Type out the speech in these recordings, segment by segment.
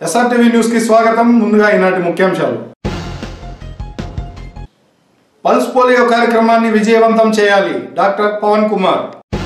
SRTV news కి స్వాగతం ముందుగా ఈనాటి ముఖ్యాంశాలు పల్స్ పోలియో కార్యక్రమాన్ని విజయవంతం చేయాలి డాక్టర్ పవన్ కుమార్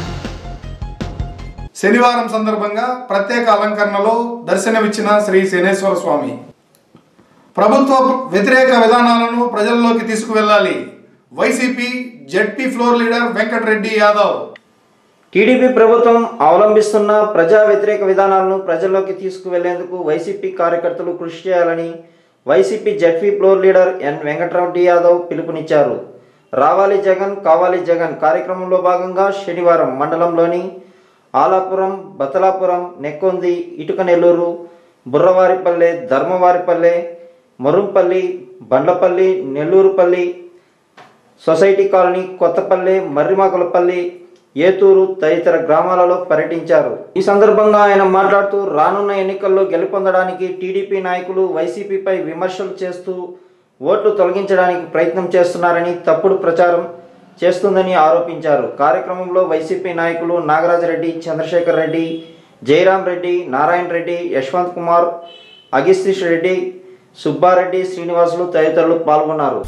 శనివారం సందర్భంగా ప్రత్యేక అలంకరణలో దర్శనమిచ్చిన శ్రీ శనేశ్వర స్వామి ప్రభుత్వ వ్యతిరేక విధానాలను ప్రజల్లోకి తీసుకువెళ్ళాలి YCP ZP floor leader Venkatareddy Yadav TDP ప్రభుత్వం అవలంబిస్తున్న ప్రజా వ్యతిరేక విధానాలను ప్రజల్లోకి తీసుకువెళ్లేందుకు వైసీపీ కార్యకర్తలు కృషి చేయాలని YCP ZP floor leader N Venkatramareddy Yadav పిలుపునిచ్చారు రావాలి జగన్ కావాలి జగన్ కార్యక్రమంలో భాగంగా శనివారం మండలంలోని ఆలాపురం బతలాపురం నెక్కొంది ఇటుక నెల్లూరు బుర్రవారిపల్లె ధర్మవారిపల్లె మరుంపల్లి బండ్లపల్లి నెల్లూరుపల్లి సొసైటీ కాలనీ కొత్తపల్లి మర్రిమాకులపల్లి ఏతూరు తదితర గ్రామాలలో పర్యటించారు ఈ సందర్భంగా ఆయన మాట్లాడుతూ రానున్న ఎన్నికల్లో గెలుపొందడానికి టీడీపీ నాయకులు వైసీపీపై విమర్శలు చేస్తూ ఓట్లు తొలగించడానికి ప్రయత్నం చేస్తున్నారని తప్పుడు ప్రచారం చేస్తుందని ఆరోపించారు కార్యక్రమంలో వైసీపీ నాయకులు నాగరాజరెడ్డి చంద్రశేఖర్ రెడ్డి జయరాం రెడ్డి నారాయణ రెడ్డి యశ్వంత్ కుమార్ అగిస్తీష్ రెడ్డి సుబ్బారెడ్డి శ్రీనివాసులు తదితరులు పాల్గొన్నారు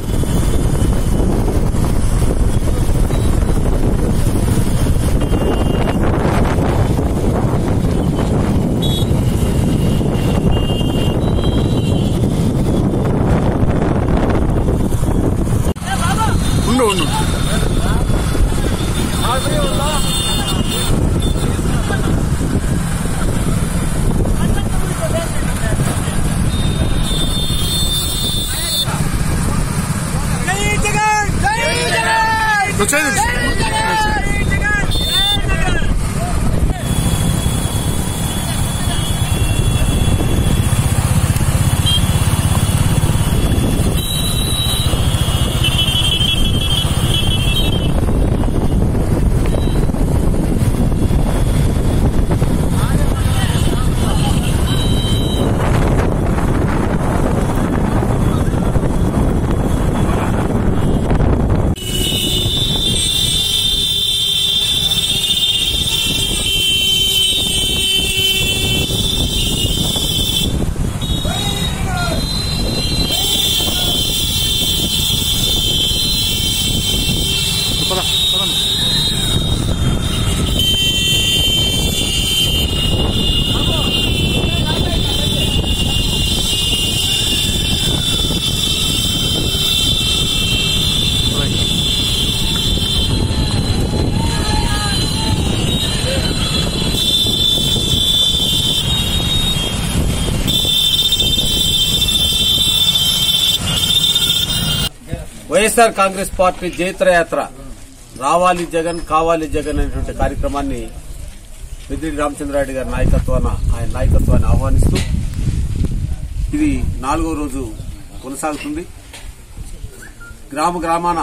ఉండు ఉండు వచ్చేది పద పదమ్మా వైఎస్ఆర్ కాంగ్రెస్ పార్టీ జైత్ర యాత్ర రావాలి జగన్ కావాలి జగన్ అనేటువంటి కార్యక్రమాన్ని పెద్దిరెడ్డి రామచంద్రారెడ్డి గారి నాయకత్వాన ఆయన నాయకత్వాన్ని ఆహ్వానిస్తూ ఇది నాలుగో రోజు కొనసాగుతుంది గ్రామ గ్రామాన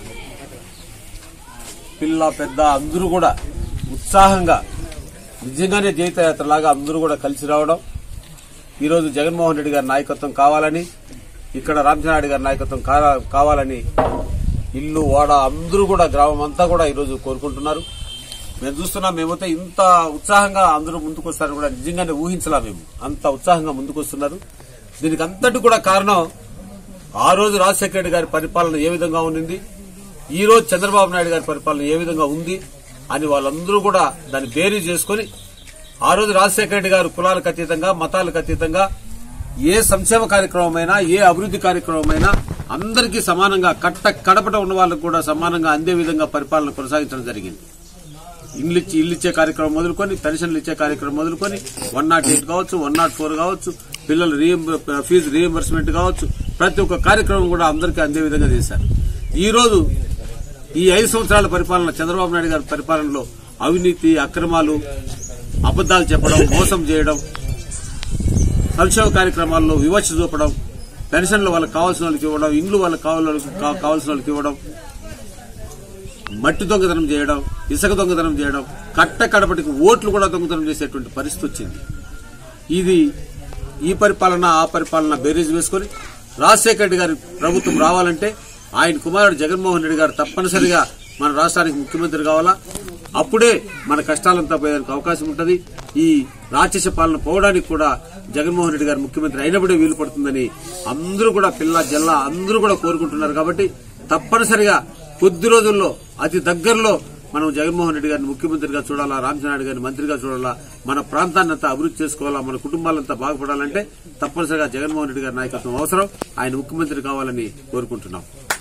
పిల్ల పెద్ద అందరూ కూడా ఉత్సాహంగా నిజంగానే జైత్ర యాత్రలాగా అందరూ కూడా కలిసి రావడం ఈరోజు జగన్మోహన్ రెడ్డి గారి నాయకత్వం కావాలని ఇక్కడ రామచంద్రారెడ్డి గారి నాయకత్వం కా- కావాలని ఇల్లు వాడ అందరూ కూడా గ్రామం అంతా కూడా ఈరోజు కోరుకుంటున్నారు మేము చూస్తున్నాం మేమైతే ఇంత ఉత్సాహంగా అందరూ ముందుకు వస్తారని కూడా నిజంగానే ఊహించలా మేము అంత ఉత్సాహంగా ముందుకు వస్తున్నారు దీనికి అంతటి కూడా కారణం ఆ రోజు రాజశేఖర రెడ్డి గారి పరిపాలన ఏ విధంగా ఉన్నింది ఈ రోజు చంద్రబాబు నాయుడు గారి పరిపాలన ఏ విధంగా ఉంది అని వాళ్ళందరూ కూడా దాన్ని బేరీ చేసుకుని ఆ రోజు రాజశేఖర రెడ్డి గారు కులాలకు అతీతంగా మతాలకు అతీతంగా ఏ సంక్షేమ కార్యక్రమమైనా ఏ అభివృద్ది కార్యక్రమమైనా అందరికీ సమానంగా కట్ట కడపట ఉన్న వాళ్ళకు కూడా సమానంగా అందే విధంగా పరిపాలన కొనసాగించడం జరిగింది ఇల్లు ఇచ్చి ఇల్లు ఇచ్చే కార్యక్రమం మొదలుకొని పెన్షన్లు ఇచ్చే కార్యక్రమం మొదలుకొని వన్ నాట్ ఎయిట్ కావచ్చు వన్ నాట్ ఫోర్ కావచ్చు పిల్లల రీఎంబ- ఫీజు రీఎంబర్స్మెంట్ కావచ్చు ప్రతి ఒక్క కార్యక్రమం కూడా అందరికీ అందే విధంగా చేశారు ఈ రోజు ఈ ఐదు సంవత్సరాల పరిపాలన చంద్రబాబు నాయుడు గారి పరిపాలనలో అవినీతి అక్రమాలు అబద్దాలు చెప్పడం మోసం చేయడం సంక్షేమ కార్యక్రమాల్లో వివక్ష చూపడం పెన్షన్లు వాళ్ళకి కావాల్సిన వాళ్ళకి ఇవ్వడం ఇండ్లు వాళ్ళకి కావాల- కా- కావాల్సిన వాళ్ళకి ఇవ్వడం మట్టి దొంగతనం చేయడం ఇసుక దొంగతనం చేయడం కట్ట కడపటికి ఓట్లు కూడా దొంగతనం చేసేటువంటి పరిస్థితి వచ్చింది ఇది ఈ పరిపాలన ఆ పరిపాలన బేరీజ్ వేసుకొని రాజశేఖర రెడ్డి గారి ప్రభుత్వం రావాలంటే ఆయన కుమారుడు జగన్మోహన్ రెడ్డి గారు తప్పనిసరిగా మన రాష్ట్రానికి ముఖ్యమంత్రి కావాలా అప్పుడే మన కష్టాలంతా పోయేదానికి అవకాశం ఉంటది ఈ రాక్షస పాలన పోవడానికి కూడా జగన్మోహన్ రెడ్డి గారు ముఖ్యమంత్రి అయినప్పుడే వీలు పడుతుందని అందరూ కూడా పిల్ల జల్ల అందరూ కూడా కోరుకుంటున్నారు కాబట్టి తప్పనిసరిగా కొద్ది రోజుల్లో అతి దగ్గరలో మనం జగన్మోహన్ రెడ్డి గారిని ముఖ్యమంత్రిగా చూడాలా రామచంద్రనాయుడు గారిని మంత్రిగా చూడాలా మన ప్రాంతాన్ని అంతా అభివృద్ధి చేసుకోవాలా మన కుటుంబాలంతా బాగుపడాలంటే తప్పనిసరిగా జగన్మోహన్ రెడ్డి గారి నాయకత్వం అవసరం ఆయన ముఖ్యమంత్రి కావాలని కోరుకుంటున్నాం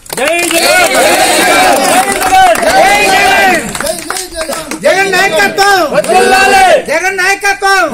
జగన్ నాయకత్వం జగన్ నాయకత్వం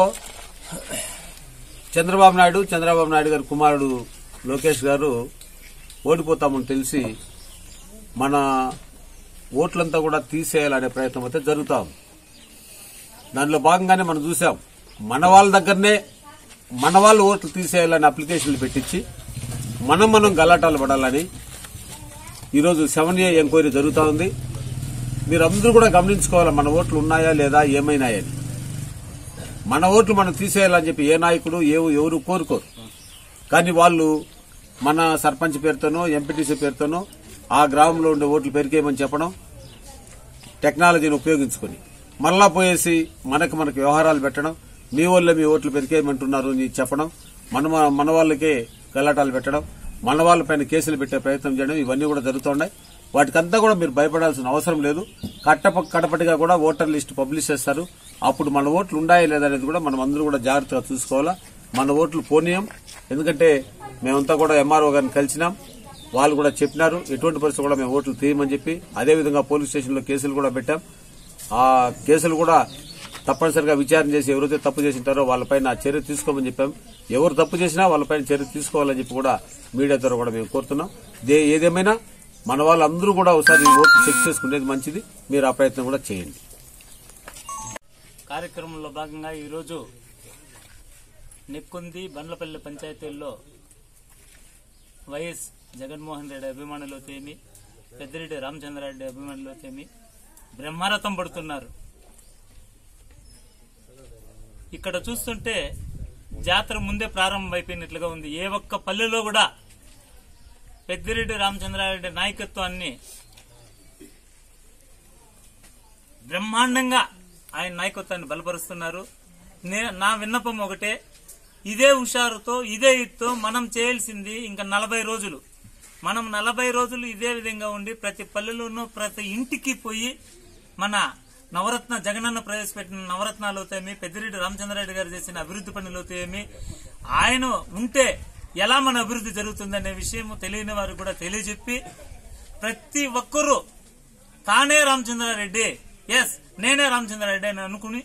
చంద్రబాబు నాయుడు చంద్రబాబు నాయుడు గారి కుమారుడు లోకేష్ గారు ఓడిపోతామని తెలిసి మన ఓట్లంతా కూడా తీసేయాలనే ప్రయత్నం అయితే జరుగుతా ఉంది దానిలో భాగంగానే మనం చూసాం మన వాళ్ళ దగ్గరనే మన వాళ్ళు ఓట్లు తీసేయాలని అప్లికేషన్లు పెట్టించి మనం మనం గలాటాలు పడాలని ఈరోజు సెవెన్ ఏ ఎంక్వైరీ జరుగుతూ ఉంది మీరందరూ కూడా గమనించుకోవాలి మన ఓట్లు ఉన్నాయా లేదా ఏమైనాయని మన ఓట్లు మనం తీసేయాలని చెప్పి ఏ నాయకుడు ఏ ఎవరు కోరుకోరు కానీ వాళ్ళు మన సర్పంచ్ పేరుతోనో ఎంపీటీసీ పేరుతోనో ఆ గ్రామంలో ఉండే ఓట్లు పెరిగేయమని చెప్పడం టెక్నాలజీని ఉపయోగించుకొని మళ్ళా పోయేసి మనకు మనకు వ్యవహారాలు పెట్టడం మీ వాళ్ళే మీ ఓట్లు పెరిగేయమంటున్నారు అని చెప్పడం మన మన వాళ్ళకే గలాటాలు పెట్టడం మన వాళ్ళపైన కేసులు పెట్టే ప్రయత్నం చేయడం ఇవన్నీ కూడా జరుగుతున్నాయి వాటికంతా కూడా మీరు భయపడాల్సిన అవసరం లేదు కట్టప కడపటిగా కూడా ఓటర్ లిస్ట్ పబ్లిష్ చేస్తారు అప్పుడు మన ఓట్లు ఉన్నాయా లేదా అనేది కూడా మనం అందరూ కూడా జాగ్రత్తగా చూసుకోవాలా మన ఓట్లు పోనీయం ఎందుకంటే మేమంతా కూడా ఎంఆర్ఓ గారిని కలిసినాం వాళ్ళు కూడా చెప్పినారు ఎటువంటి పరిస్థితి కూడా మేము ఓట్లు తీయమని చెప్పి అదేవిధంగా పోలీస్ స్టేషన్లో కేసులు కూడా పెట్టాం ఆ కేసులు కూడా తప్పనిసరిగా విచారణ చేసి ఎవరైతే తప్పు చేసింటారో వాళ్ళపైన చర్య తీసుకోమని చెప్పాం ఎవరు తప్పు చేసినా వాళ్ళపైన చర్య తీసుకోవాలని చెప్పి కూడా మీడియా ద్వారా కూడా మేము కోరుతున్నాం దే- ఏదేమైనా మన వాళ్ళందరూ కూడా ఒకసారి ఓట్లు చెక్ చేసుకునేది మంచిది మీరు ఆ ప్రయత్నం కూడా చేయండి కార్యక్రమంలో భాగంగా ఈరోజు నెక్కొంది బండ్లపల్లి పంచాయతీల్లో వైఎస్ జగన్మోహన్ రెడ్డి అభిమానులు తేమి పెద్దిరెడ్డి రామచంద్రారెడ్డి అభిమానులు తేమి బ్రహ్మరథం పడుతున్నారు ఇక్కడ చూస్తుంటే జాతర ముందే ప్రారంభం అయిపోయినట్లుగా ఉంది ఏ ఒక్క పల్లెలో కూడా పెద్దిరెడ్డి రామచంద్రారెడ్డి నాయకత్వాన్ని బ్రహ్మాండంగా ఆయన నాయకత్వాన్ని బలపరుస్తున్నారు నే- నా విన్నపం ఒకటే ఇదే హుషారుతో ఇదే ఇత్తో మనం చేయాల్సింది ఇంకా నలభై రోజులు మనం నలభై రోజులు ఇదే విధంగా ఉండి ప్రతి పల్లెలోనూ ప్రతి ఇంటికి పోయి మన నవరత్న జగనన్న ప్రవేశపెట్టిన నవరత్నాలు ఏమి పెద్దిరెడ్డి రామచంద్రారెడ్డి గారు చేసిన అభివృద్ధి పనులు ఏమి ఆయన ఉంటే ఎలా మన అభివృద్ధి జరుగుతుందనే విషయం తెలియని వారు కూడా తెలియజెప్పి ప్రతి ఒక్కరూ తానే రామచంద్రారెడ్డి ఎస్ నేనే రామచంద్రారెడ్డి అని అనుకుని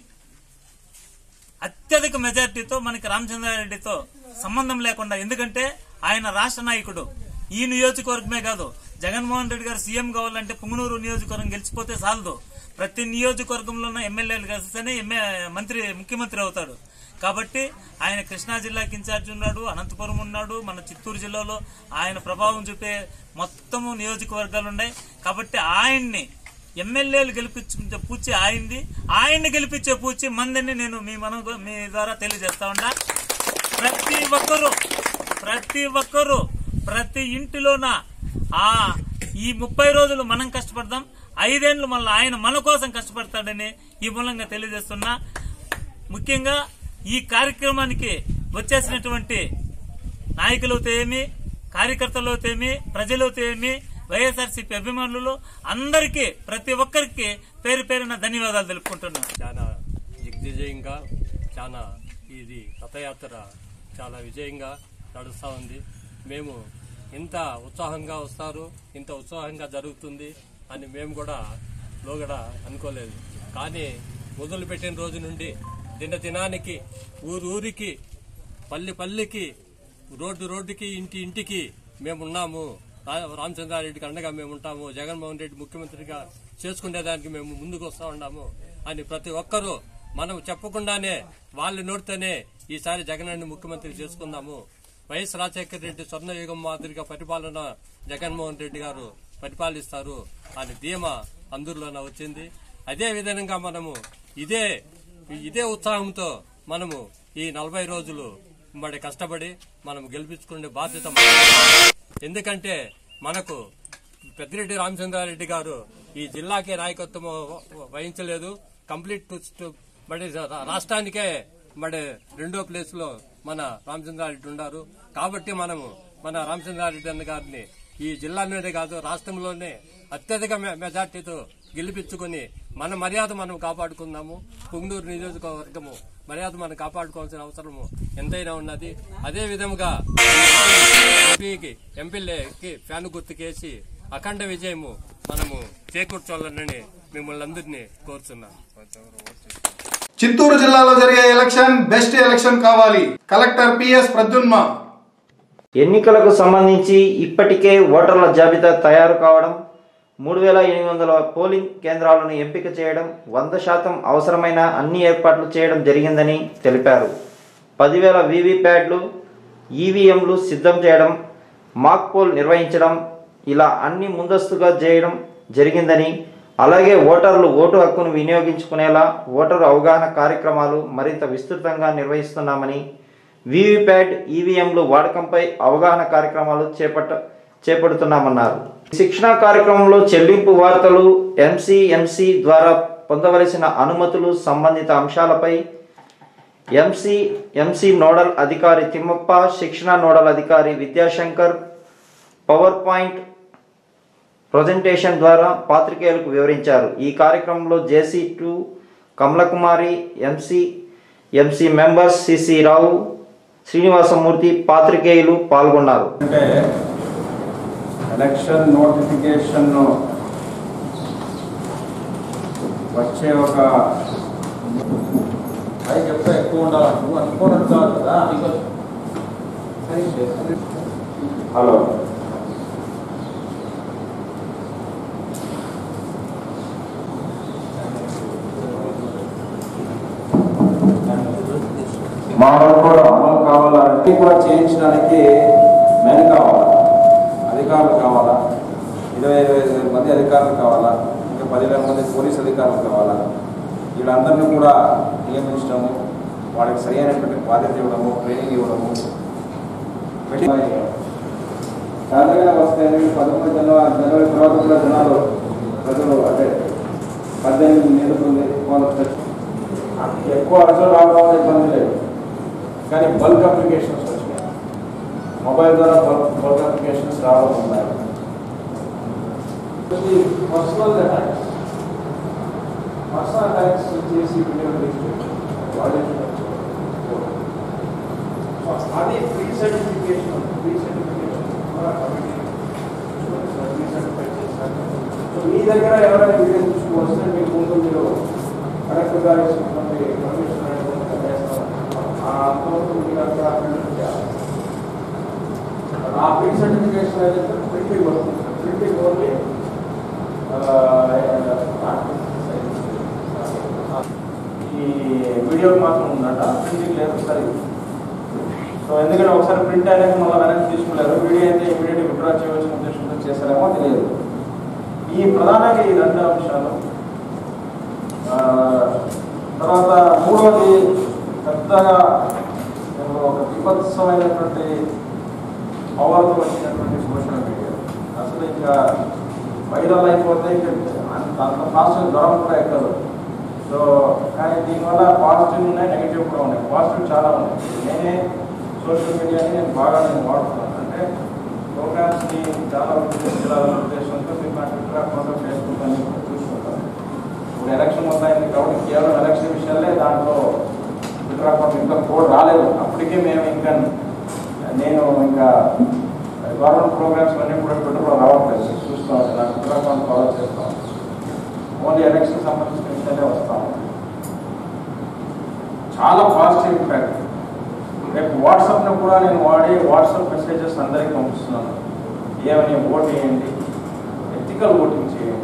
అత్యధిక మెజార్టీతో మనకి రామచంద్రారెడ్డితో సంబంధం లేకుండా ఎందుకంటే ఆయన రాష్ట్ర నాయకుడు ఈ నియోజకవర్గమే కాదు జగన్మోహన్ రెడ్డి గారు సీఎం కావాలంటే పుంగనూరు నియోజకవర్గం గెలిచిపోతే చాలదు ప్రతి నియోజకవర్గంలోనూ ఎమ్మెల్యేలు కలిస్తేనే ఎమ్మె మంత్రి ముఖ్యమంత్రి అవుతాడు కాబట్టి ఆయన కృష్ణా జిల్లాకి ఇన్ఛార్జ్ ఉన్నాడు అనంతపురం ఉన్నాడు మన చిత్తూరు జిల్లాలో ఆయన ప్రభావం చూపే మొత్తము నియోజకవర్గాలు ఉన్నాయి కాబట్టి ఆయన్ని ఎమ్మెల్యేలు గెలిపించే పూచి ఆయింది ఆయన్ని గెలిపించే పూచి మందని నేను మీ మన మీ ద్వారా తెలియజేస్తా ఉన్నా ప్రతి ఒక్కరూ ప్రతి ఒక్కరూ ప్రతి ఇంటిలోన ఆ ఈ ముప్పై రోజులు మనం కష్టపడదాం ఐదేళ్లు మళ్ళీ ఆయన మన కోసం కష్టపడతాడని ఈ మూలంగా తెలియజేస్తున్నా ముఖ్యంగా ఈ కార్యక్రమానికి వచ్చేసినటువంటి నాయకులతో ఏమి కార్యకర్తలతో ఏమి ప్రజలతో ఏమి వైఎస్ఆర్సీపీ అభిమానులు అందరికీ ప్రతి ఒక్కరికి పేరు పేరున ధన్యవాదాలు తెలుపుకుంటున్నాను చాలా దిగ్విజయంగా చాలా ఇది రథయాత్ర చాలా విజయంగా నడుస్తూ ఉంది మేము ఇంత ఉత్సాహంగా వస్తారు ఇంత ఉత్సాహంగా జరుగుతుంది అని మేము కూడా లోగడ అనుకోలేదు కానీ మొదలుపెట్టిన రోజు నుండి దిన దినానికి ఊరు ఊరికి పల్లి పల్లికి రోడ్డు రోడ్డుకి ఇంటి ఇంటికి మేమున్నాము రా- రామచంద్రారెడ్డికి అండగా మేము ఉంటాము జగన్మోహన్ రెడ్డి ముఖ్యమంత్రిగా చేసుకునేదానికి మేము ముందుకు వస్తా ఉన్నాము అని ప్రతి ఒక్కరూ మనం చెప్పకుండానే వాళ్ళ నోటితోనే ఈసారి జగన్ ముఖ్యమంత్రి చేసుకుందాము వైఎస్ రాజశేఖర రెడ్డి స్వర్ణయుగం మాదిరిగా పరిపాలన జగన్మోహన్ రెడ్డి గారు పరిపాలిస్తారు అని ధీమా అందరిలోన వచ్చింది అదే విధంగా మనము ఇదే ఇదే ఉత్సాహంతో మనము ఈ నలభై రోజులు మరి కష్టపడి మనం గెలిపించుకునే బాధ్యత మనది. ఎందుకంటే మనకు పెద్దిరెడ్డి రామచంద్రారెడ్డి గారు ఈ జిల్లాకే నాయకత్వం వహించలేదు కంప్లీట్ టు- మరి రా- రాష్ట్రానికే మరి రెండో ప్లేస్ లో మన రామచంద్రారెడ్డి ఉన్నారు కాబట్టి మనము మన రామచంద్రారెడ్డి అన్న గారిని ఈ జిల్లాలోనే కాదు రాష్ట్రంలోనే అత్యధిక మె- మెజార్టీతో గెలిపించుకుని మన మర్యాద మనం కాపాడుకుందాము పుంగనూరు నియోజకవర్గము మర్యాద మనం కాపాడుకోవాల్సిన అవసరము ఎంతైనా ఉన్నది అదే విధముగా ఎంపీకి ఎంపీలకి ఫ్యాన్ గుర్తుకేసి అఖండ విజయము మనము చేకూర్చోవాలని మిమ్మల్ని అందరినీ కోరుతున్నాను చిత్తూరు జిల్లాలో జరిగే ఎలక్షన్ బెస్ట్ ఎలక్షన్ కావాలి కలెక్టర్ పిఎస్ ప్రద్యున్మ ఎన్నికలకు సంబంధించి ఇప్పటికే ఓటర్ల జాబితా తయారు కావడం మూడు వేల ఎనిమిది వందల పోలింగ్ కేంద్రాలను ఎంపిక చేయడం వంద శాతం అవసరమైన అన్ని ఏర్పాట్లు చేయడం జరిగిందని తెలిపారు పదివేల వీవీప్యాడ్లు ఈవీఎంలు సిద్ధం చేయడం మాక్ పోల్ నిర్వహించడం ఇలా అన్ని ముందస్తుగా చేయడం జరిగిందని అలాగే ఓటర్లు ఓటు హక్కును వినియోగించుకునేలా ఓటరు అవగాహన కార్యక్రమాలు మరింత విస్తృతంగా నిర్వహిస్తున్నామని వీవీప్యాడ్ ఈవీఎంలు వాడకంపై అవగాహన కార్యక్రమాలు చేపట్ట చేపడుతున్నామన్నారు శిక్షణా కార్యక్రమంలో చెల్లింపు వార్తలు ఎంసీఎంసీ ద్వారా పొందవలసిన అనుమతులు సంబంధిత అంశాలపై ఎంసీ ఎంసీ నోడల్ అధికారి తిమ్మప్ప శిక్షణ నోడల్ అధికారి విద్యాశంకర్ పవర్ పాయింట్ ప్రజెంటేషన్ ద్వారా పాత్రికేయులకు వివరించారు ఈ కార్యక్రమంలో JC two Kamalakumari MC MC members CC Rao Srinivasamurthy పాత్రికేయులు పాల్గొన్నారు అంటే ఎలక్షన్ నోటిఫికేషన్ వచ్చే ఒక పైకి చెప్తే ఎక్కువ ఉండాలి నువ్వు అనుకోవడం కాదు కదా హలో మోడల్ కూడా అమలు కావాలంటే కూడా చేయించడానికి మెన్ కావాలా అధికారులు కావాలా ఇరవై ఇరవై ఐదు మంది అధికారులు కావాలా ఇంకా పదివేల మంది పోలీస్ అధికారులు కావాలా వీళ్ళందరినీ కూడా నియమించడము వాళ్ళకి సరైనటువంటి బాధ్యత ఇవ్వడము ట్రైనింగ్ ఇవ్వడము పెట్టి సాధారణంగా వస్తే పదకొండు జనవరి జనవరి తర్వాత కూడా జనాలు ప్రజలు అంటే పద్దెనిమిది నిలుపుంది వాళ్ళకి ఎక్కువ అర్జున్ రావడం వల్ల ఇబ్బంది లేదు కానీ బల్క్ అప్లికేషన్స్ వచ్చినాయి మొబైల్ ద్వారా బల్క్ బల్క్ అప్లికేషన్స్ రావడం ఉన్నాయి పర్సనల్ అటాక్స్ పర్సనల్ అటాక్స్ చేసి అది free certification free certification so మీ దగ్గర ఎవరైనా వీడియో చూసుకోవస్తే మీకు ముందు మీరు కలెక్టర్ గారు ఇచ్చినటువంటి పర్మిషన్ అనేది చేస్తారు ఆ అంతవరకు మీరు అక్కడ అటెండ్ చేయాలి ఆ ప్రీ సర్టిఫికేషన్ అయితే ప్రింటింగ్ వస్తుంది ప్రింటింగ్ ఓన్లీ ఈ వీడియో మాత్రం ఉందంట ప్రింటింగ్ లేదు సరే సో ఎందుకంటే ఒకసారి ప్రింట్ అయినాక మళ్ళీ వెనక్కి తీసుకోలేరు వీడియో అయితే ఇమీడియట్ విత్డ్రా చేయవలసిన ఉద్దేశంతో చేశారేమో తెలియదు ఈ ప్రధానంగా ఈ రెండు అంశాలు ఆ, తర్వాత మూడవది పెద్దగా ఒక విపత్సమైనటువంటి పవర్తో వచ్చినటువంటి సోషల్ మీడియా అసలు ఇంకా వైరల్ అయిపోతే ఇంకా అంత అంత ఫాస్ట్ జ్వరం కూడా ఎక్కదు సో కానీ దీనివల్ల పాజిటివ్ ఉన్నాయి నెగిటివ్ కూడా ఉన్నాయి పాజిటివ్ చాలా ఉన్నాయి నేనే సోషల్ మీడియాని నేను బాగా నేను వాడుతున్నాను అంటే ప్రోగ్రామ్స్ని చాలా చేయాలనే ఉద్దేశంతో మీరు నా ట్విట్టర్ అకౌంట్ ఫేస్బుక్ అన్ని కూడా చూసుకుంటాను ఇప్పుడు ఎలక్షన్ వస్తాయింది కాబట్టి కేవలం ఎలక్షన్ విషయాలే దాంట్లో ట్విట్టర్ అకౌంట్ ఇంకా కోడ్ రాలేదు అప్పటికే మేము ఇంకా నేను ఇంకా గవర్నమెంట్ ప్రోగ్రామ్స్ అన్నీ కూడా ట్విట్టర్లో రావట్లేదు చూస్తాం నా ట్విట్టర్ అకౌంట్ ఫాలో చేస్తాం ఓన్లీ ఎలక్షన్ సంబంధించిన విషయాలే వస్తాం చాలా పాజిటివ్ ఇంపాక్ట్ రేపు వాట్సాప్ను కూడా నేను వాడి వాట్సాప్ మెసేజెస్ అందరికీ పంపిస్తున్నాను ఏమని ఓట్ చేయండి ఎథికల్ ఓటింగ్ చేయండి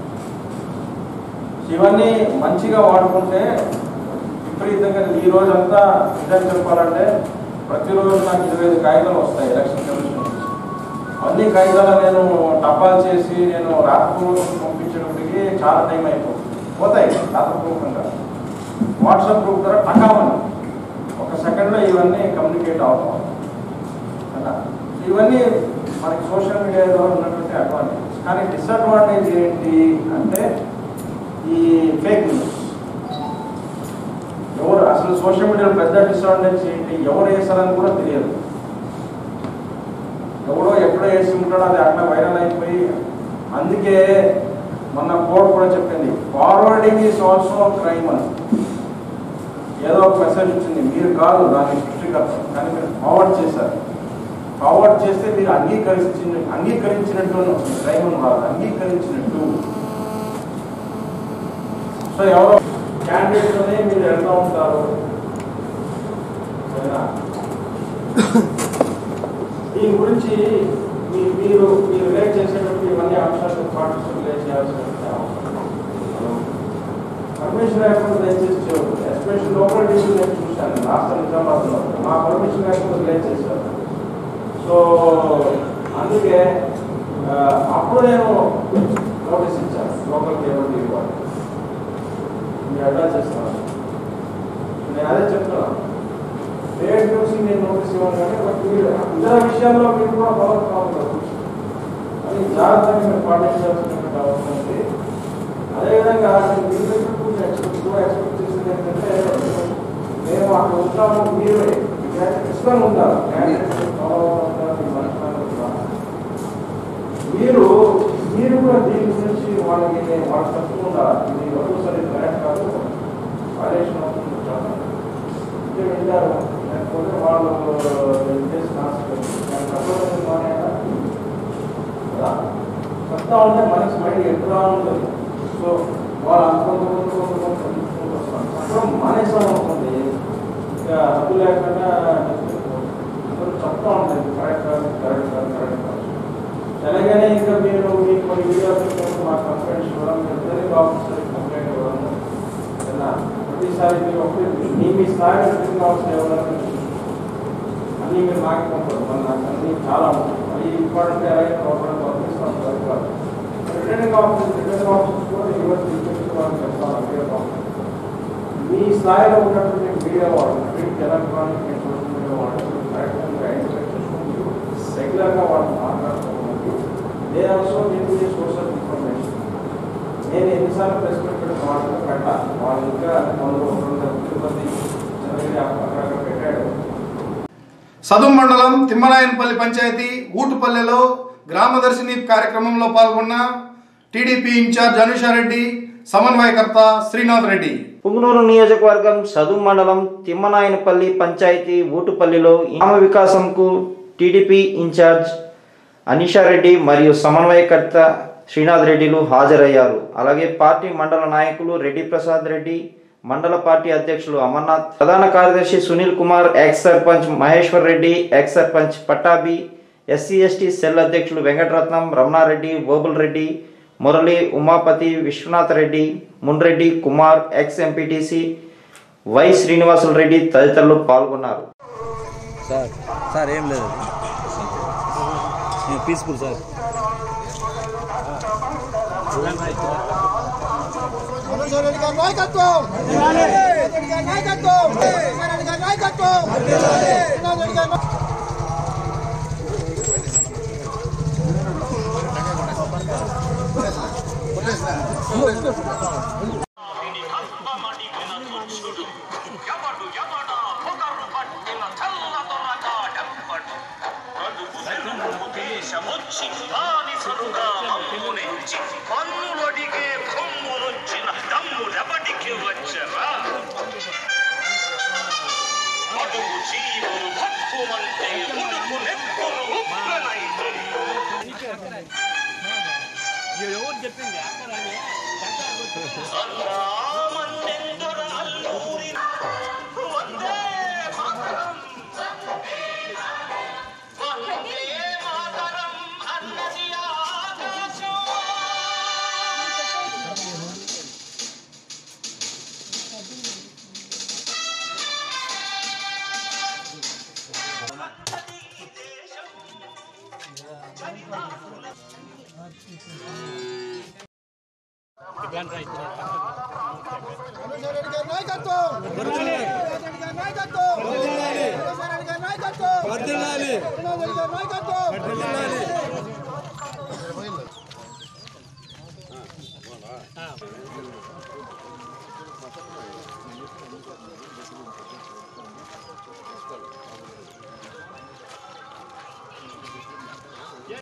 ఇవన్నీ మంచిగా వాడుకుంటే విపరీతంగా ఈ రోజంతా నిజం చెప్పాలంటే ప్రతిరోజు నాకు ఇరవై ఐదు కాగితాలు వస్తాయి ఎలక్షన్ కమిషన్ నుంచి. అన్ని కాగితాలు నేను టపాల్ చేసి నేను రాతపూర్వకం పంపించేటప్పటికి చాలా టైం అయిపోతుంది పోతాయి రాతపూర్వకంగా వాట్సాప్ గ్రూప్ ద్వారా టకామని ఒక సెకండ్లో ఇవన్నీ కమ్యూనికేట్ అవుతాం కదా ఇవన్నీ మనకి సోషల్ మీడియా ద్వారా ఉన్నటువంటి అడ్వాంటేజ్ కానీ డిసడ్వాంటేజ్ ఏంటి అంటే ఈ ఫేక్ న్యూస్ ఎవరు అసలు సోషల్ మీడియాలో పెద్ద డిసడ్వాంటేజ్ ఏంటి ఎవరు వేసారని కూడా తెలియదు ఎవడో ఎప్పుడో వేసి ఉంటాడో అది అట్లా వైరల్ అయిపోయి అందుకే మొన్న కోర్టు కూడా చెప్పింది ఫార్వర్డింగ్ ఈస్ ఆల్సో క్రైమ్ అని ఏదో ఒక మెసేజ్ వచ్చింది మీరు కాదు దాన్ని సృష్టికర్త కానీ మీరు ఫార్వర్డ్ చేశారు ఫార్వర్డ్ చేస్తే మీరు అంగీకరించిన అంగీకరించినట్టు క్రైమ్ అని రాదు అంగీకరించినట్టు సో ఎవరో క్యాండిడేట్స్ అనే మీరు వెళ్తూ ఉంటారు సరేనా దీని గురించి మీ- మీరు మీరు రిలేట్ చేసేటప్పుడు ఇవన్నీ అంశాలతో పాటు రిలేట్ చేయాల్సిన అవసరం పర్మిషన్ లేకుండా దయచేసి చేయదు ఎస్పెషల్ లోకల్ డిస్ట్రిక్ట్ నేను చూశాను రాష్ట్ర నిజామాబాద్లో మా పర్మిషన్ లేకుండా రిలేట్ చేశారు సో అందుకే ఆ, అప్పుడు నేను నోటీస్ ఇచ్చాను లోకల్ కేబుల్ టీవీ వాళ్ళు మీరు అడ్వాన్స్ చేస్తున్నారు నేను అదే చెప్తున్నాను పేడ్ న్యూస్ నేను నోటీస్ ఇవ్వను కానీ బట్ మీరు ఇతర విషయాల్లో మీరు కూడా ఫాలో కావాలి అది జాగ్రత్తగా మీరు పాటించాల్సినటువంటి అవసరం ఉంది అదేవిధంగా నేను మీ దగ్గర కూడా ఎక్స్పెక్ట్ కూడా ఎక్స్పెక్ట్ చేసేది ఏంటంటే మేము అక్కడ ఉంటాము మీరు ఇష్టం ఉండాలి క్యాండిడేట్స్ ఫాలో అవుతారు మీ మనసులో ఉండాలి. మీరు మీరు కూడా దీని గురించి వాళ్ళకి వాళ్ళకి తక్కువ ఉండాలి ఇది ఒకసారి కరెక్ట్ కాదు వైలేషన్ అవుతుంది చాలా ఇది వింటారు లేకపోతే వాళ్ళు చేసిన కదా చెప్తా ఉంటే మనసు మైండ్ ఎట్లా ఉంటుంది సో వాళ్ళు అనుకుంటూ అప్పుడు మానేసాం అనుకోండి ఇక హద్దు లేకుండా అందరూ చెప్తా ఉంటుంది కరెక్ట్ కాదు కరెక్ట్ కాదు కరెక్ట్ కాదు ఎలాగైనా ఇంకా మీరు మీకు కొన్ని వీడియోస్ మా కంప్లైంట్స్ ఇవ్వడం మీరు రిటర్నింగ్ ఆఫీసర్ కంప్లైంట్ ఇవ్వడం కదా ప్రతిసారి మీరు ఒకటి మీ మీ స్థాయిలో రిటర్నింగ్ ఆఫీసర్ ఇవ్వాలని అన్నీ మీరు నాకు పంపదు మన నాకు అన్నీ చాలా ఉంటాయి అది ఇంపార్టెంట్ అలాగే ప్రోగ్రామ్ పంపిస్తాం సరికాదు రిటర్నింగ్ ఆఫీసర్ రిటర్నింగ్ ఆఫీసర్ కూడా యూనివర్సిటీ చెప్పి వాళ్ళకి చెప్తాను అదే మీ స్థాయిలో ఉన్నటువంటి మీడియా వాళ్ళు ప్రింట్ ఎలక్ట్రానిక్ సోషల్ మీడియా వాళ్ళు కరెక్ట్గా ఐడెంటిఫై చేసుకుంటూ రెగ్యులర్గా వాళ్ళు మాట్లాడుకోవాలి దే ఆల్సో నేను సోషల్ ఇన్ఫర్మేషన్ నేను ఎన్నిసార్లు ప్రెస్ మీట్ పెట్టి వాళ్ళకి పెట్టాలి వాళ్ళు ఇంకా మొదలు తిరుపతి చంద్రగిరి అక్కడ పెట్టాడు సదుం మండలం తిమ్మనాయనపల్లి పంచాయతీ ఊటుపల్లెలో గ్రామదర్శిని కార్యక్రమంలో పాల్గొన్న టీడీపీ ఇన్ఛార్జ్ అనుషారెడ్డి సమన్వయకర్త శ్రీనాథ్ రెడ్డి పుంగనూరు నియోజకవర్గం సదుం మండలం తిమ్మనాయనపల్లి పంచాయతీ ఊటుపల్లిలో గ్రామ వికాసంకు టీడీపీ ఇన్ఛార్జ్ అనిషారెడ్డి మరియు సమన్వయకర్త శ్రీనాథ్ రెడ్డిలు హాజరయ్యారు అలాగే పార్టీ మండల నాయకులు రెడ్డి ప్రసాద్ రెడ్డి మండల పార్టీ అధ్యక్షులు అమర్నాథ్ ప్రధాన కార్యదర్శి Sunil Kumar ex sarpanch Maheshwar Reddy ex sarpanch Pattabhi SC ST cell అధ్యక్షులు Venkataratnam Ramanareddy Obul Reddy Murali Umapathi Vishwanath Reddy Munreddy Kumar ex MPTC Y Srinivasulu Reddy తదితరులు పాల్గొన్నారు సార్ సార్ ఏం లేదు నేను పీస్ఫుల్ సార్ రెడ్డి గారి నాయకత్వం రెడ్డి గారి నాయకత్వం రెడ్డి గారి నాయకత్వం రెడ్డి గారి దేశమొచ్చి బానిసలుగా మమ్మునించి పన్నులడిగే కొమ్మునుంచిన దమ్ముడెవడికి వచ్చరా అడుగు జీవులు భక్కుమంటే ఉడుకు నెప్పులు ఉప్రనైతే అన్నామన్నెందొర అల్లూరి వందే మాతరం వందే మాతరం అన్నది ఆకాశం రెడ్డి గారి నాయకత్వం రెడ్డి గారి నాయకత్వం రెడ్డి గారి నాయకత్వం రెడ్డి గారి నాయకత్వం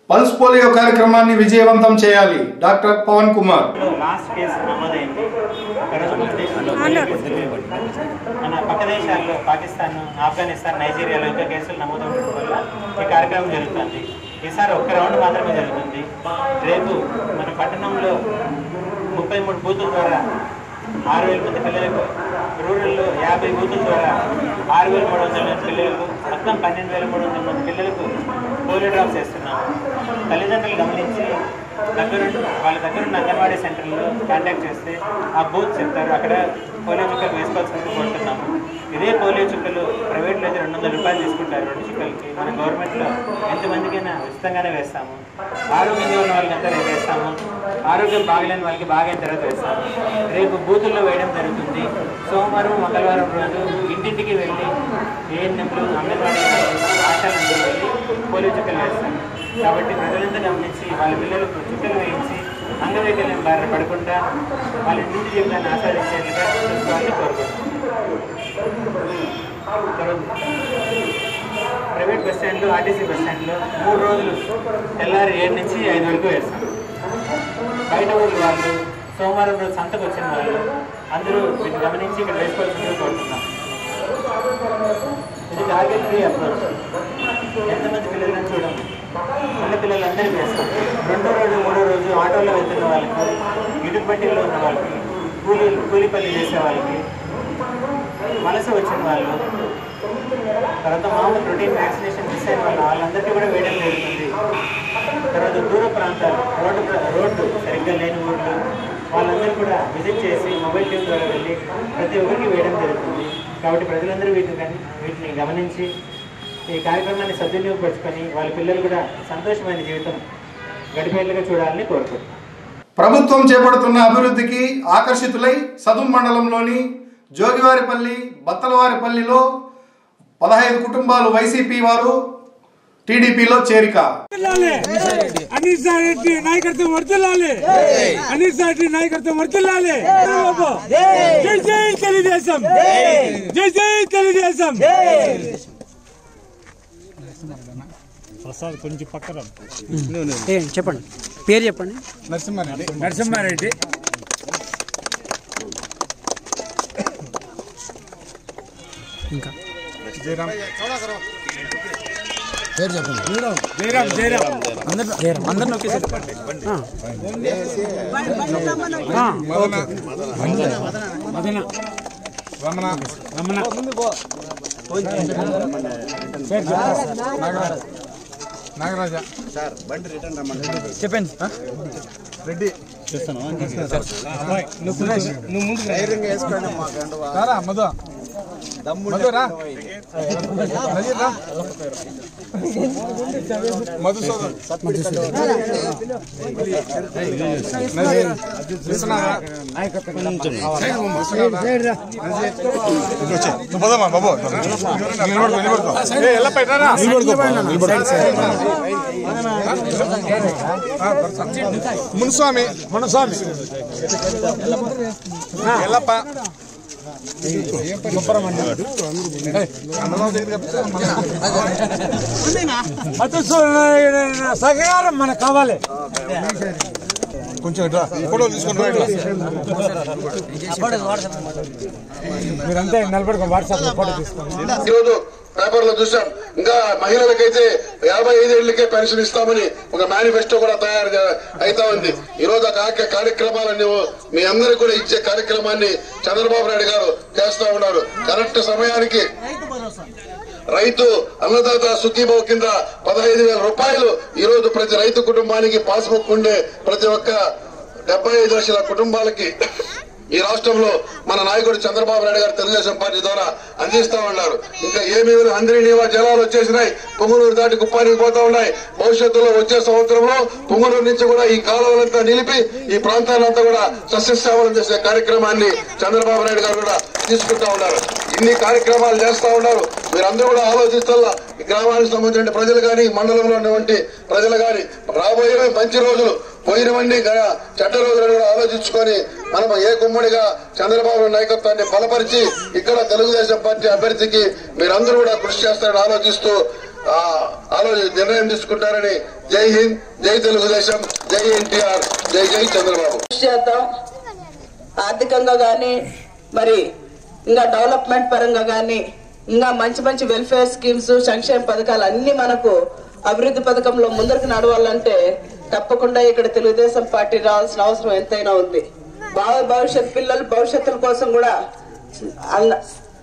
పల్స్ పోలియో కార్యక్రమాన్ని విజయవంతం చేయాలి doctor Pavan Kumar last case నమోదైంది అక్కడ భారతదేశంలో మన పక్క దేశాల్లో పాకిస్తాన్ ఆఫ్ఘనిస్తాన్ నైజీరియాలో ఇంకా కేసులు నమోదవడం వల్ల ఈ కార్యక్రమం జరుగుతుంది ఈసారి ఒక్క రౌండ్ మాత్రమే జరుగుతుంది రేపు మన పట్టణంలో ముప్పై మూడు బూతుల ద్వారా ఆరు వేల మంది పిల్లలకు రూరల్లో యాభై బూతుల ద్వారా ఆరు వేల మూడు వందల మంది పిల్లలకు మొత్తం పన్నెండు వేల మూడు వందల మంది పిల్లలకు పోలియో డ్రాప్స్ వేస్తున్నాము తల్లిదండ్రులు గమనించి దగ్గర వాళ్ళ దగ్గర ఉన్న అంగన్వాడీ సెంటర్లో కాంటాక్ట్ చేస్తే ఆ బూత్ చెప్తారు అక్కడ పోలియో చుక్కలు వేసుకోవాల్సింది కోరుతున్నాము ఇదే పోలియో చుక్కలు ప్రైవేట్లో అయితే రెండు వందల రూపాయలు తీసుకుంటారు రెండు చుక్కలకి మన గవర్నమెంట్లో ఎంతమందికైనా ఉచితంగానే వేస్తాము ఆరోగ్యంగా ఉన్న వాళ్ళకి అంతా రేపు వేస్తాము ఆరోగ్యం బాగలేని వాళ్ళకి బాగైన తర్వాత వేస్తాము రేపు బూతుల్లో వేయడం జరుగుతుంది సోమవారం మంగళవారం రోజు ఇంటింటికి వెళ్ళి ఏఎన్ఎంలు అంగన్వాడీ ఆశాలను వెళ్ళి పోలియో చుక్కలు వేస్తాం కాబట్టి ప్రజలంతా గమనించి వాళ్ళ పిల్లలకు చుక్కలు వేయించి అంగవైకల్యం బారిన పడకుండా వాళ్ళ ఇంటి జీవితాన్ని ఆస్వాదించేట్లుగా చూసుకోవాలని కోరుకుంటున్నాం తర్వాత ప్రైవేట్ బస్ స్టాండ్లో ఆర్టీసీ బస్ స్టాండ్లో మూడు రోజులు తెల్లారి ఏడు నుంచి ఐదు వరకు వేస్తాం బయట ఊరు వాళ్ళు సోమవారం రోజు సంతకు వచ్చిన వాళ్ళు అందరూ వీటిని గమనించి ఇక్కడ వేసుకోవాల్సిందిగా కోరుతున్నాం ఇది టార్గెట్ ఫ్రీ అప్రోచ్ ఎంతమంది పిల్లలను చూడం చిన్న పిల్లలందరికీ వేస్తాం రెండో రోజు మూడో రోజు ఆటోలో వెళ్తున్న వాళ్ళకి ఇటుకు బట్టీలో ఉన్న వాళ్ళకి కూలీ కూలీ పని చేసే వాళ్ళకి వలస వచ్చిన వాళ్ళు తర్వాత మామూలు రొటీన్ వ్యాక్సినేషన్ మిస్ అయిన వాళ్ళు వాళ్ళందరికీ కూడా వేయడం జరుగుతుంది తర్వాత దూర ప్రాంతాలు రోడ్డు ప్ర- రోడ్డు సరిగ్గా లేని ఊళ్ళు వాళ్ళందరూ కూడా విజిట్ చేసి మొబైల్ టీమ్ ద్వారా వెళ్ళి ప్రతి ఒక్కరికి వేయడం జరుగుతుంది కాబట్టి ప్రజలందరూ వీటిని గని- వీటిని గమనించి ఈ కార్యక్రమాన్ని సద్వినియోగపరుచుకొని వాళ్ళ పిల్లలు కూడా సంతోషమైన జీవితం గడిపేట్లుగా చూడాలని కోరుకుంటున్నాను ప్రభుత్వం చేపడుతున్న అభివృద్ధికి ఆకర్షితులై సదుం మండలంలోని జోగివారిపల్లి బత్తలవారిపల్లిలో పదహైదు కుటుంబాలు వైసీపీ వారు టీడీపీలో చేరిక అనిల్ సార్ రెడ్డి నాయకత్వం వర్తిల్లాలి అనిల్ సార్ రెడ్డి నాయకత్వం వర్తిల్లాలి బాబు జై జై తెలుగుదేశం జై జై తెలుగుదేశం ప్రసాద్ కొంచెం పక్కన చెప్పండి పేరు చెప్పండి నరసింహారెడ్డి నరసింహారెడ్డి ఇంకా జయరామ్ పేరు చెప్పండి జయరామ్ జయరామ్ అందరు అందరిని ఒకేసారి ఆ. ఆ, ఓకే. మదన రమణ రమణ నాగరాజ సార్ బండి రిటర్న్ రమ్మంటే చెప్పండి రెడ్డి నువ్వు ముందు ధైర్యంగా వేసుకోండి మా గండువా రారా మధు మధు రా నజీర్ రా మధుసూదన్ నజీర్ విశ్వనాథ నువ్వు పోదమ్మా బాబు నిలబడుకో నిలబడుకో ఏ ఎలా పెట్టారా మున్స్వామి మునస్వామి ఎల్లప్ప సహకారం మనకు కావాలి కొంచెం ఇట్లా ఫోటోలు తీసుకొని రా ఇట్లా మీరంతా నిలబడుకో వాట్సాప్ లో ఫోటో తీసుకోండి ఈరోజు పేపర్లో చూసాం ఇంకా మహిళలకైతే యాభై ఐదేళ్లకే పెన్షన్ ఇస్తామని ఒక మేనిఫెస్టో కూడా తయారు చే- అయితా ఉంది ఈ రోజు ఆ కార్య- కార్యక్రమాలన్నీ మీ అందరికి కూడా ఇచ్చే కార్యక్రమాన్ని చంద్రబాబు నాయుడు గారు చేస్తా ఉన్నారు కరెక్ట్ సమయానికి రైతు అన్నదాత సుఖీభావ కింద పదహైదు వేల రూపాయలు ఈ రోజు ప్రతి రైతు కుటుంబానికి పాస్బుక్ ఉండే ప్రతి ఒక్క డెబ్బై ఐదు లక్షల కుటుంబాలకి ఈ రాష్ట్రంలో మన నాయకుడు చంద్రబాబు నాయుడు గారు తెలుగుదేశం పార్టీ ద్వారా అందిస్తా ఉన్నారు ఇంకా ఏమేమి అందరి నీవా జలాలు వచ్చేసినాయి పొంగునూరు దాటి కుప్పానికి పోతా ఉన్నాయి భవిష్యత్తులో వచ్చే సంవత్సరంలో పొంగునూరు నుంచి కూడా ఈ కాలువలంతా నిలిపి ఈ ప్రాంతాలంతా కూడా సస్యశ్యామలం చేసే కార్యక్రమాన్ని చంద్రబాబు నాయుడు గారు కూడా తీసుకుంటా ఉన్నారు ఇన్ని కార్యక్రమాలు చేస్తా ఉన్నారు మీరందరూ కూడా ఆలోచిస్తల్లా ఈ గ్రామానికి సంబంధించిన ప్రజలు కానీ మండలంలో ఉన్నటువంటి ప్రజలు కానీ రాబోయే మంచి రోజులు పోయినవన్నీ గ- చెడ్డ రోజులను కూడా ఆలోచించుకొని మనం ఏ కుమ్మడిగా చంద్రబాబు నాయకత్వాన్ని బలపరిచి ఇక్కడ తెలుగుదేశం పార్టీ అభ్యర్థికి మీరందరూ కూడా కృషి చేస్తారని ఆలోచిస్తూ ఆ, ఆలోచన నిర్ణయం తీసుకుంటారని జై హింద్ జై తెలుగుదేశం జై ఎన్టీఆర్ జై జై చంద్రబాబు కృషి చేద్దాం ఆర్థికంగా కానీ మరి ఇంకా డెవలప్మెంట్ పరంగా కానీ ఇంకా మంచి మంచి వెల్ఫేర్ స్కీమ్స్ సంక్షేమ పథకాలు అన్ని మనకు అభివృద్ధి పథకంలో ముందరికి నడవాలంటే తప్పకుండా ఇక్కడ తెలుగుదేశం పార్టీ రావాల్సిన అవసరం ఎంతైనా ఉంది భావ భవిష్యత్ పిల్లల భవిష్యత్తుల కోసం కూడా అన్న-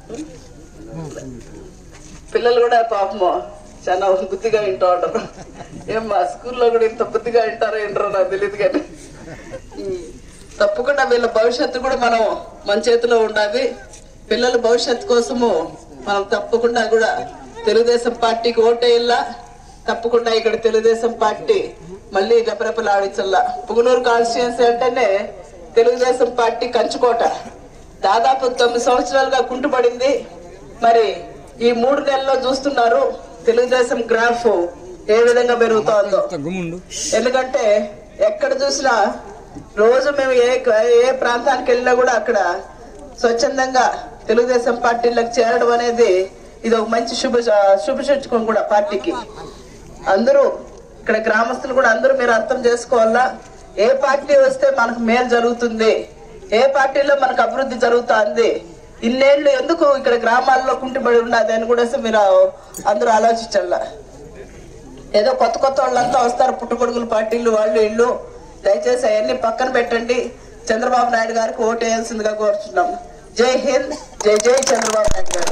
పిల్లలు కూడా పాపము చాలా బుద్ధిగా వింటూ ఉంటారు ఏం మా స్కూల్లో కూడా ఇంత బుద్ధిగా వింటారో ఏంటారో నాకు తెలియదు కానీ ఉమ్. తప్పకుండా వీళ్ళ భవిష్యత్తు కూడా మనం మన చేతిలో ఉండాలి పిల్లల భవిష్యత్తు కోసము మనం తప్పకుండా కూడా తెలుగుదేశం పార్టీకి ఓటేయాలా తప్పకుండా ఇక్కడ తెలుగుదేశం పార్టీ మళ్ళీ రెపరెపలాడించల్లా పుగునూరు కాన్స్టిట్యున్సీ అంటేనే తెలుగుదేశం పార్టీ కంచుకోట దాదాపు తొమ్మిది సంవత్సరాలుగా కుంటుపడింది మరి ఈ మూడు నెలల్లో చూస్తున్నారు తెలుగుదేశం గ్రాఫ్ ఏ విధంగా పెరుగుతోందో ఎందుకంటే ఎక్కడ చూసినా రోజు మేము ఏ ఏ ప్రాంతానికి వెళ్ళినా కూడా అక్కడ స్వచ్ఛందంగా తెలుగుదేశం పార్టీలకు చేరడం అనేది ఇది ఒక మంచి శుభ శుభ సూచకం కూడా పార్టీకి అందరూ ఇక్కడ గ్రామస్తులు కూడా అందరూ మీరు అర్థం చేసుకోవాలా ఏ పార్టీ వస్తే మనకు మేలు జరుగుతుంది ఏ పార్టీలో మనకు అభివృద్ధి జరుగుతుంది ఇన్నేళ్లు ఎందుకు ఇక్కడ గ్రామాల్లో కుంటిబడి ఉన్నది అని కూడా మీరు అందరూ ఆలోచించాల ఏదో కొత్త కొత్త వాళ్ళంతా వస్తారు పుట్టుకొడుకుల పార్టీలు వాళ్ళు ఇళ్ళు దయచేసి అవన్నీ పక్కన పెట్టండి చంద్రబాబు నాయుడు గారికి ఓటు వేయాల్సిందిగా కోరుతున్నాం జై హింద్ జై జై చంద్రబాబు నాయుడు గారు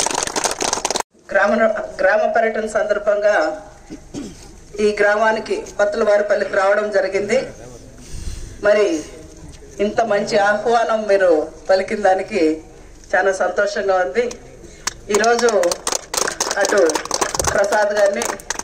గ్రామ గ్రామ పర్యటన సందర్భంగా ఈ గ్రామానికి పత్తుల వారిపల్లికి రావడం జరిగింది మరి ఇంత మంచి ఆహ్వానం మీరు పలికిన దానికి చాలా సంతోషంగా ఉంది ఈరోజు అటు ప్రసాద్ గారిని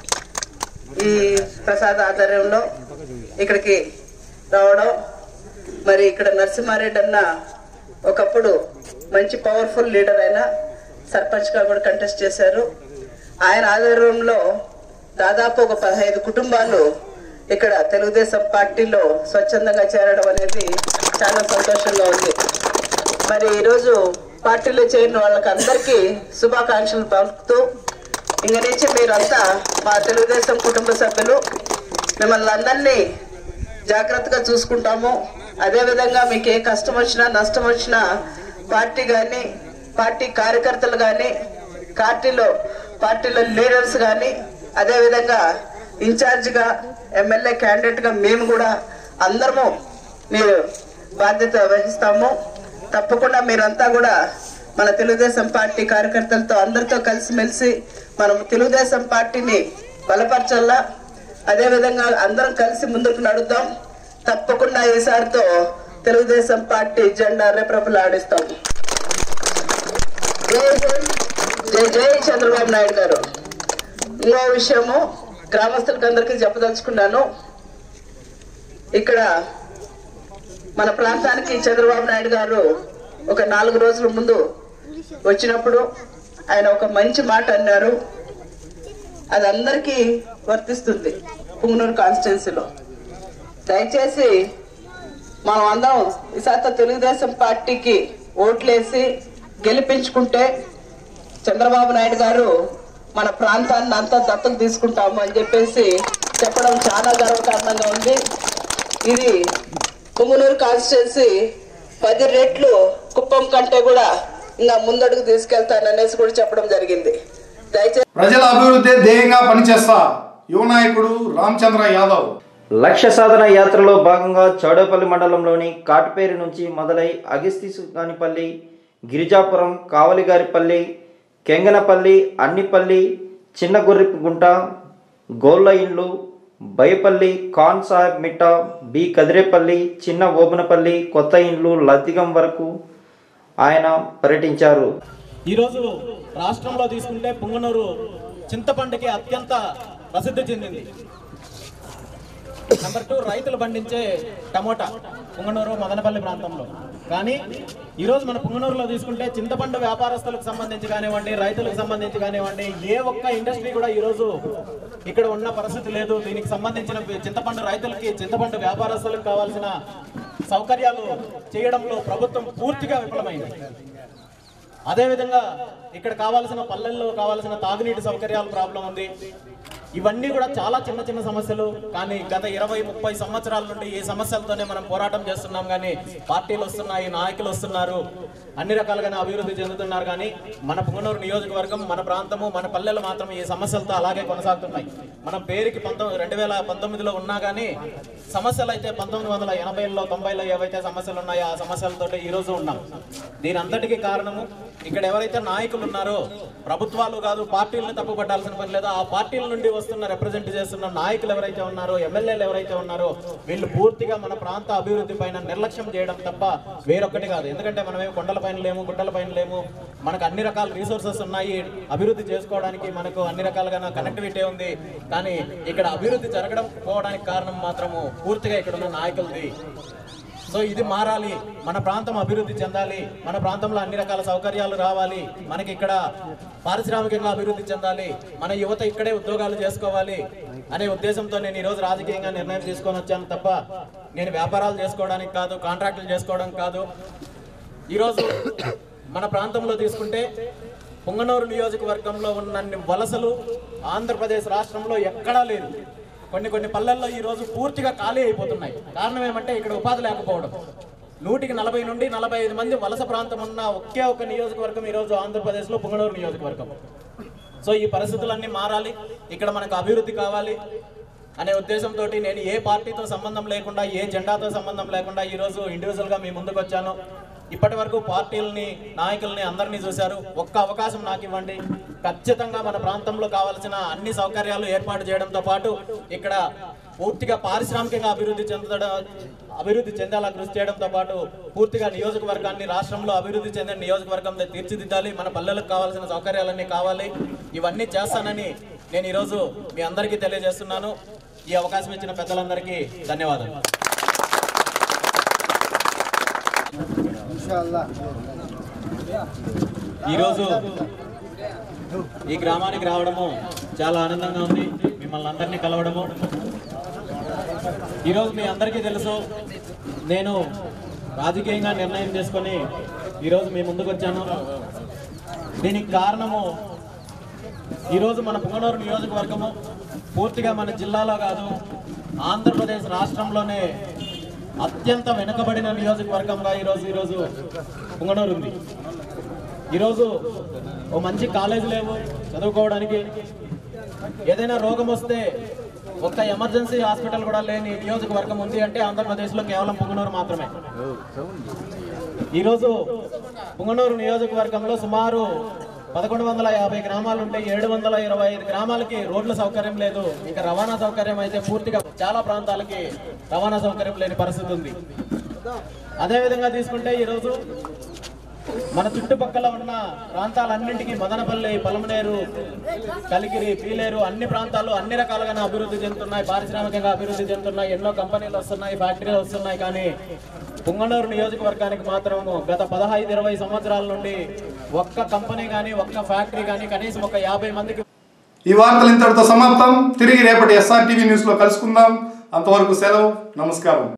ఈ ప్రసాద్ ఆధ్వర్యంలో ఇక్కడికి రావడం మరి ఇక్కడ నరసింహారెడ్డి అన్న ఒకప్పుడు మంచి పవర్ఫుల్ లీడర్ అయిన సర్పంచ్ గా కూడా కంటెస్ట్ చేశారు ఆయన ఆధ్వర్యంలో దాదాపు ఒక పదహైదు కుటుంబాలు ఇక్కడ తెలుగుదేశం పార్టీలో స్వచ్ఛందంగా చేరడం అనేది చాలా సంతోషంగా ఉంది మరి ఈరోజు పార్టీలో చేరిన వాళ్ళకి అందరికీ శుభాకాంక్షలు పలుకుతూ ఇంక నుంచి మీరంతా మా తెలుగుదేశం కుటుంబ సభ్యులు మిమ్మల్ని అందరినీ జాగ్రత్తగా చూసుకుంటాము అదే విధంగా మీకు ఏ కష్టం వచ్చినా నష్టం వచ్చినా పార్టీ కానీ పార్టీ కార్యకర్తలు కానీ పార్టీలో పార్టీలో లీడర్స్ కానీ అదే విధంగా ఇన్ఛార్జ్ గా ఎమ్మెల్యే క్యాండిడేట్ గా మేము కూడా అందరము మీరు బాధ్యత వహిస్తాము తప్పకుండా మీరంతా కూడా మన తెలుగుదేశం పార్టీ కార్యకర్తలతో అందరితో కలిసిమెలిసి మనం తెలుగుదేశం పార్టీని బలపరచాలా అదే విధంగా అందరం కలిసి ముందుకు నడుద్దాం తప్పకుండా ఈసారితో తెలుగుదేశం పార్టీ జెండా రెప్రపలు ఆడిస్తాం జై హింద్, జై జై చంద్రబాబు నాయుడు గారు ఇంకో విషయము గ్రామస్తులకు అందరికీ చెప్పదలుచుకున్నాను ఇక్కడ మన ప్రాంతానికి చంద్రబాబు నాయుడు గారు ఒక నాలుగు రోజుల ముందు వచ్చినప్పుడు ఆయన ఒక మంచి మాట అన్నారు అది అందరికీ వర్తిస్తుంది పుంగనూరు కాన్స్టిట్యున్సీలో దయచేసి మనం అందరం ఈసారి తెలుగుదేశం పార్టీకి ఓట్లేసి గెలిపించుకుంటే చంద్రబాబు నాయుడు గారు మన ప్రాంతాన్ని అంతా దత్తకు తీసుకుంటాము అని చెప్పేసి చెప్పడం చాలా గర్వకారణంగా ఉంది ఇది పుంగనూరు కాన్స్టిట్యున్సీ పది రెట్లు కుప్పం కంటే కూడా ఇంకా ముందడుగు తీసుకెళ్తాననేసి కూడా చెప్పడం జరిగింది దయచేసి ప్రజల అభివృద్ధి ధ్యేయంగా పనిచేస్తా యువ నాయకుడు రామచంద్ర యాదవ్ లక్ష్య సాధన యాత్రలో భాగంగా చౌడేపల్లి మండలంలోని కాటుపేరు నుంచి మొదలై అగిస్తీసుగానిపల్లి గిరిజాపురం కావలిగారిపల్లి కెంగనపల్లి అన్నిపల్లి చిన్నగొర్రిపుగుంట గోళ్ళ ఇండ్లు బయపల్లి ఖాన్ సాహెబ్ మిట్ట బి కదిరేపల్లి చిన్న ఓబునపల్లి కొత్త ఇండ్లు లద్దిగం వరకు ఆయన పర్యటించారు ఈరోజు రాష్ట్రంలో తీసుకుంటే పుంగనూరు చింతపండుకి అత్యంత ప్రసిద్ధి చెందింది నెంబర్ టూ రైతులు పండించే టమోటా పుంగనూరు మదనపల్లి ప్రాంతంలో కానీ ఈరోజు మన పుంగనూరులో తీసుకుంటే చింతపండు వ్యాపారస్తులకు సంబంధించి కానివ్వండి రైతులకు సంబంధించి కానివ్వండి ఏ ఒక్క ఇండస్ట్రీ కూడా ఈరోజు ఇక్కడ ఉన్న పరిస్థితి లేదు దీనికి సంబంధించిన చింతపండు రైతులకి చింతపండు వ్యాపారస్తులకు కావాల్సిన సౌకర్యాలు చేయడంలో ప్రభుత్వం పూర్తిగా విఫలమైంది అదేవిధంగా ఇక్కడ కావాల్సిన పల్లెల్లో కావాల్సిన తాగునీటి సౌకర్యాల ప్రాబ్లం ఉంది ఇవన్నీ కూడా చాలా చిన్న చిన్న సమస్యలు కానీ గత ఇరవై ముప్పై సంవత్సరాల నుండి ఈ సమస్యలతోనే మనం పోరాటం చేస్తున్నాం కానీ పార్టీలు వస్తున్నాయి నాయకులు వస్తున్నారు అన్ని రకాలుగానే అభివృద్ధి చెందుతున్నారు కానీ మన పుంగనూరు నియోజకవర్గం మన ప్రాంతము మన పల్లెలు మాత్రం ఈ సమస్యలతో అలాగే కొనసాగుతున్నాయి మనం పేరుకి పంతొమ్మిది రెండు వేల పంతొమ్మిదిలో ఉన్నా కానీ సమస్యలు అయితే పంతొమ్మిది వందల ఎనభైలో తొంభైలో ఏవైతే సమస్యలు ఉన్నాయో ఆ సమస్యలతో ఈ రోజు ఉన్నాం దీని అంతటికీ కారణము ఇక్కడ ఎవరైతే నాయకులు ఉన్నారో ప్రభుత్వాలు కాదు పార్టీలను తప్పు పట్టాల్సిన పని లేదు ఆ పార్టీల నుండి వస్తున్న రిప్రజెంట్ చేస్తున్న నాయకులు ఎవరైతే ఉన్నారో ఎమ్మెల్యేలు ఎవరైతే ఉన్నారో వీళ్ళు పూర్తిగా మన ప్రాంత అభివృద్ధి పైన నిర్లక్ష్యం చేయడం తప్ప వేరొక్కటి కాదు ఎందుకంటే మనమేం కొండల పైన లేము గుట్టల పైన లేము మనకు అన్ని రకాల రీసోర్సెస్ ఉన్నాయి అభివృద్ధి చేసుకోవడానికి మనకు అన్ని రకాలుగా కనెక్టివిటీ ఉంది కానీ ఇక్కడ అభివృద్ధి జరగడం పోవడానికి కారణం మాత్రము పూర్తిగా ఇక్కడ ఉన్న నాయకులది సో ఇది మారాలి మన ప్రాంతం అభివృద్ధి చెందాలి మన ప్రాంతంలో అన్ని రకాల సౌకర్యాలు రావాలి మనకి ఇక్కడ పారిశ్రామికంగా అభివృద్ధి చెందాలి మన యువత ఇక్కడే ఉద్యోగాలు చేసుకోవాలి అనే ఉద్దేశంతో నేను ఈరోజు రాజకీయంగా నిర్ణయం తీసుకొని వచ్చాను తప్ప నేను వ్యాపారాలు చేసుకోవడానికి కాదు కాంట్రాక్టులు చేసుకోవడం కాదు ఈరోజు మన ప్రాంతంలో తీసుకుంటే పుంగనూరు నియోజకవర్గంలో ఉన్నన్ని వలసలు ఆంధ్రప్రదేశ్ రాష్ట్రంలో ఎక్కడా లేదు కొన్ని కొన్ని పల్లెల్లో ఈ రోజు పూర్తిగా ఖాళీ అయిపోతున్నాయి కారణం ఏమంటే ఇక్కడ ఉపాధి లేకపోవడం నూటికి నలభై నుండి నలభై ఐదు మంది వలస ప్రాంతం ఉన్న ఒకే ఒక నియోజకవర్గం ఈ రోజు ఆంధ్రప్రదేశ్ లో పుంగనూరు నియోజకవర్గం సో ఈ పరిస్థితులన్నీ మారాలి ఇక్కడ మనకు అభివృద్ధి కావాలి అనే ఉద్దేశంతో నేను ఏ పార్టీతో సంబంధం లేకుండా ఏ జెండాతో సంబంధం లేకుండా ఈ రోజు ఇండివిజువల్ గా మీ ముందుకు వచ్చాను ఇప్పటి వరకు పార్టీలని నాయకుల్ని అందరినీ చూశారు ఒక్క అవకాశం నాకు ఇవ్వండి ఖచ్చితంగా మన ప్రాంతంలో కావాల్సిన అన్ని సౌకర్యాలు ఏర్పాటు చేయడంతో పాటు ఇక్కడ పూర్తిగా పారిశ్రామికంగా అభివృద్ధి చెందడం అభివృద్ధి చెందేలా కృషి చేయడంతో పాటు పూర్తిగా నియోజకవర్గాన్ని రాష్ట్రంలో అభివృద్ధి చెందిన నియోజకవర్గం తీర్చిదిద్దాలి మన పల్లెలకు కావాల్సిన సౌకర్యాలన్నీ కావాలి ఇవన్నీ చేస్తానని నేను ఈరోజు మీ అందరికీ తెలియజేస్తున్నాను ఈ అవకాశం ఇచ్చిన పెద్దలందరికీ ధన్యవాదాలు ఈరోజు ఈ గ్రామానికి రావడము చాలా ఆనందంగా ఉంది మిమ్మల్ని అందరినీ కలవడము ఈరోజు మీ అందరికీ తెలుసు నేను రాజకీయంగా నిర్ణయం చేసుకొని ఈరోజు మీ ముందుకు వచ్చాను దీనికి కారణము ఈరోజు మన పుంగనూరు నియోజకవర్గము పూర్తిగా మన జిల్లాలో కాదు ఆంధ్రప్రదేశ్ రాష్ట్రంలోనే అత్యంత వెనుకబడిన నియోజకవర్గంగా ఈరోజు ఈరోజు పుంగనూరు ఉంది ఈరోజు ఓ మంచి కాలేజ్ లేవు చదువుకోవడానికి ఏదైనా రోగం వస్తే ఒక్క ఎమర్జెన్సీ హాస్పిటల్ కూడా లేని నియోజకవర్గం ఉంది అంటే ఆంధ్రప్రదేశ్లో కేవలం పుంగనూరు మాత్రమే ఈరోజు పుంగనూరు నియోజకవర్గంలో సుమారు పదకొండు వందల యాభై గ్రామాలు ఉంటే ఏడు వందల ఇరవై ఐదు గ్రామాలకి రోడ్ల సౌకర్యం లేదు ఇంకా రవాణా సౌకర్యం అయితే పూర్తిగా చాలా ప్రాంతాలకి రవాణా సౌకర్యం లేని పరిస్థితి ఉంది అదేవిధంగా తీసుకుంటే ఈరోజు మన చుట్టుపక్కల ఉన్న ప్రాంతాలన్నింటికీ మదనపల్లి పలమనేరు కలికిరి పీలేరు అన్ని ప్రాంతాలు అన్ని రకాలుగా అభివృద్ధి చెందుతున్నాయి పారిశ్రామికంగా అభివృద్ధి చెందుతున్నాయి ఎన్నో కంపెనీలు వస్తున్నాయి ఫ్యాక్టరీలు వస్తున్నాయి కానీ పుంగనూరు నియోజకవర్గానికి మాత్రం గత పదహైదు ఇరవై సంవత్సరాల నుండి ఒక్క కంపెనీ కానీ ఒక్క ఫ్యాక్టరీ కానీ కనీసం ఒక యాభై మందికి ఈ వార్తలు ఇంతటితో సమాప్తం తిరిగి రేపటి ఎస్ఆర్ టీవీ న్యూస్ లో కలుసుకుందాం అంతవరకు సెలవు నమస్కారం